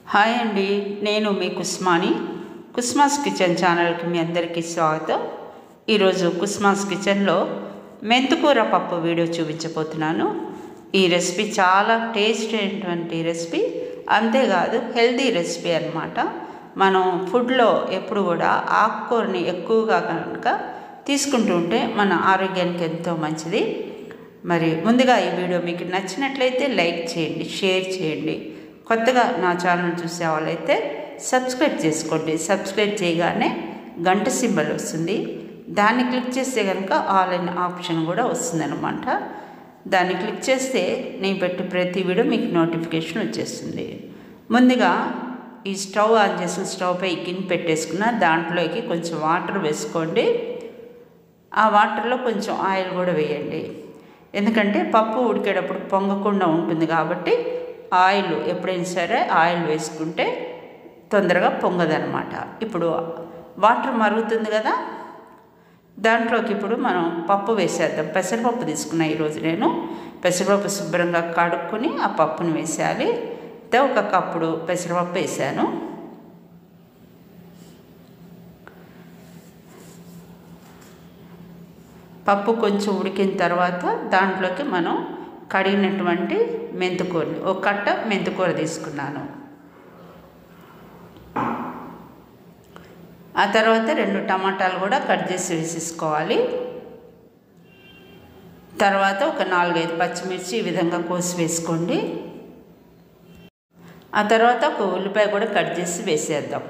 hi అండి నేను మీ కుస్మాని కుస్మాస్ kitchen ఛానల్కి మీ అందరికీ స్వాగతం ఈరోజు కుస్మాస్ కిచెన్లో మెంతుకూర పప్పు వీడియో చూపించబోతున్నాను ఈ రెసిపీ చాలా టేస్ట్ అయినటువంటి రెసిపీ అంతేకాదు హెల్దీ రెసిపీ అనమాట మనం ఫుడ్లో ఎప్పుడు కూడా ఆకుకూరని ఎక్కువగా కనుక తీసుకుంటూ ఉంటే మన ఆరోగ్యానికి ఎంతో మంచిది మరి ముందుగా ఈ వీడియో మీకు నచ్చినట్లయితే లైక్ చేయండి షేర్ చేయండి కొత్తగా నా ఛానల్ చూసే వాళ్ళైతే సబ్స్క్రైబ్ చేసుకోండి సబ్స్క్రైబ్ చేయగానే గంట సింబల్ వస్తుంది దాన్ని క్లిక్ చేస్తే కనుక ఆల్ ఇన్ ఆప్షన్ కూడా వస్తుందన్నమాట దాన్ని క్లిక్ చేస్తే నేను పెట్టి ప్రతి వీడియో మీకు నోటిఫికేషన్ వచ్చేస్తుంది ముందుగా ఈ స్టవ్ ఆన్ చేసిన స్టవ్ పై గిన్నె పెట్టేసుకున్న దాంట్లోకి కొంచెం వాటర్ వేసుకోండి ఆ వాటర్లో కొంచెం ఆయిల్ కూడా వేయండి ఎందుకంటే పప్పు ఉడికేటప్పుడు పొంగకుండా ఉంటుంది కాబట్టి ఆయిల్ ఎప్పుడైనా సరే ఆయిల్ వేసుకుంటే తొందరగా పొంగదనమాట ఇప్పుడు వాటర్ మరుగుతుంది కదా దాంట్లోకి ఇప్పుడు మనం పప్పు వేసేద్దాం పెసరపప్పు తీసుకున్నా ఈరోజు నేను పెసరపప్పు శుభ్రంగా కడుక్కొని ఆ పప్పుని వేసేయాలి అయితే ఒక కప్పుడు పెసరపప్పు వేసాను పప్పు కొంచెం ఉడికిన తర్వాత దాంట్లోకి మనం కడిగినటువంటి మెంతుకూరని ఒక కట్ట మెంతుకూర తీసుకున్నాను ఆ తర్వాత రెండు టమాటాలు కూడా కట్ చేసి వేసేసుకోవాలి తర్వాత ఒక నాలుగైదు పచ్చిమిర్చి ఈ విధంగా కోసి వేసుకోండి ఆ తర్వాత ఒక ఉల్లిపాయ కూడా కట్ చేసి వేసేద్దాం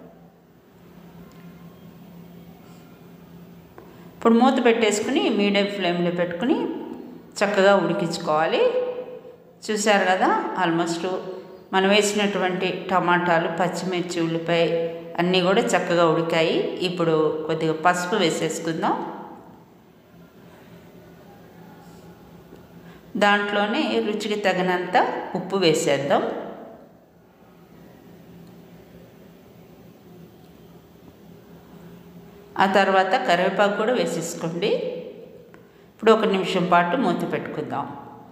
ఇప్పుడు మూత పెట్టేసుకుని మీడియం ఫ్లేమ్లో పెట్టుకుని చక్కగా ఉడికించుకోవాలి చూశారు కదా ఆల్మోస్ట్ మనం వేసినటువంటి టమాటాలు పచ్చిమిర్చి ఉల్లిపాయ అన్నీ కూడా చక్కగా ఉడికాయి ఇప్పుడు కొద్దిగా పసుపు వేసేసుకుందాం దాంట్లోనే రుచికి తగినంత ఉప్పు వేసేద్దాం ఆ తర్వాత కరివేపాకు కూడా వేసేసుకోండి ఇప్పుడు ఒక నిమిషం పాటు మూత పెట్టుకుందాం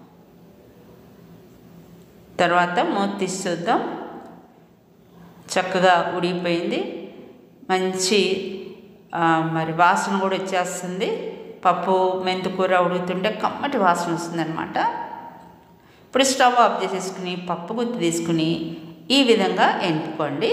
తర్వాత మూత తీసి చూద్దాం చక్కగా ఉడిగిపోయింది మంచి మరి వాసన కూడా వచ్చేస్తుంది పప్పు మెంతుకూర ఉడుకుతుంటే కమ్మటి వాసన వస్తుందన్నమాట ఇప్పుడు స్టవ్ ఆఫ్ చేసేసుకుని పప్పు గుత్తి తీసుకుని ఈ విధంగా ఎంపుకోండి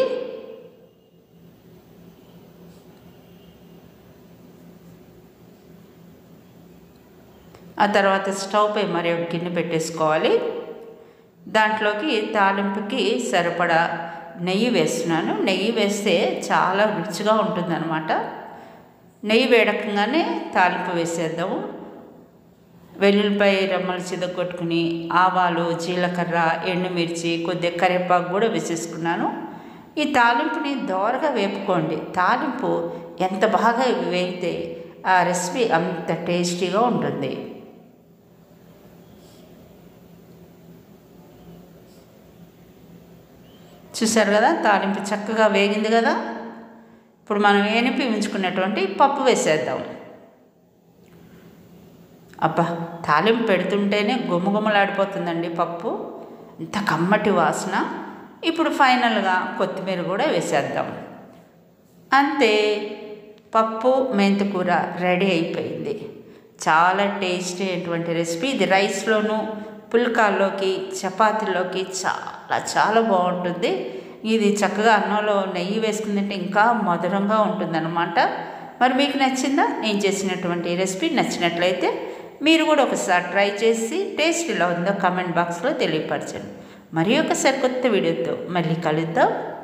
ఆ తర్వాత స్టవ్ పై మరి ఒక గిన్నె పెట్టేసుకోవాలి దాంట్లోకి తాలింపుకి సరిపడా నెయ్యి వేస్తున్నాను నెయ్యి వేస్తే చాలా రుచిగా ఉంటుందన్నమాట నెయ్యి వేడకంగానే తాలింపు వేసేద్దాము వెల్లుల్లిపాయ రెమ్మలు చిదగొట్టుకుని ఆవాలు జీలకర్ర ఎండుమిర్చి కొద్దిగా కరివేపాకు కూడా వేసేసుకున్నాను ఈ తాలింపుని దోరగా వేపుకోండి తాలింపు ఎంత బాగా వేగితే ఆ రెసిపీ అంత టేస్టీగా ఉంటుంది చూసారు కదా తాలింపు చక్కగా వేగింది కదా ఇప్పుడు మనం ఏనిపి ఉంచుకున్నటువంటి పప్పు వేసేద్దాం అబ్బా తాలింపు పెడుతుంటేనే గుమగుమలాడిపోతుందండి పప్పు ఇంత కమ్మటి వాసన ఇప్పుడు ఫైనల్గా కొత్తిమీర కూడా వేసేద్దాం అంతే పప్పు మెంతికూర రెడీ అయిపోయింది చాలా టేస్టీ అయినటువంటి రెసిపీ ఇది రైస్లోను పుల్కాల్లోకి చపాతీల్లోకి చాలా చాలా బాగుంటుంది ఇది చక్కగా అన్నంలో నెయ్యి వేసుకుని తింటే ఇంకా మధురంగా ఉంటుందన్నమాట మరి మీకు నచ్చిందా నేను చేసినటువంటి రెసిపీ నచ్చినట్లయితే మీరు కూడా ఒకసారి ట్రై చేసి టేస్ట్ ఇలా ఉందో కమెంట్ బాక్స్లో తెలియపరచండి మరి ఒకసారి కొత్త వీడియోతో మళ్ళీ కలుద్దాం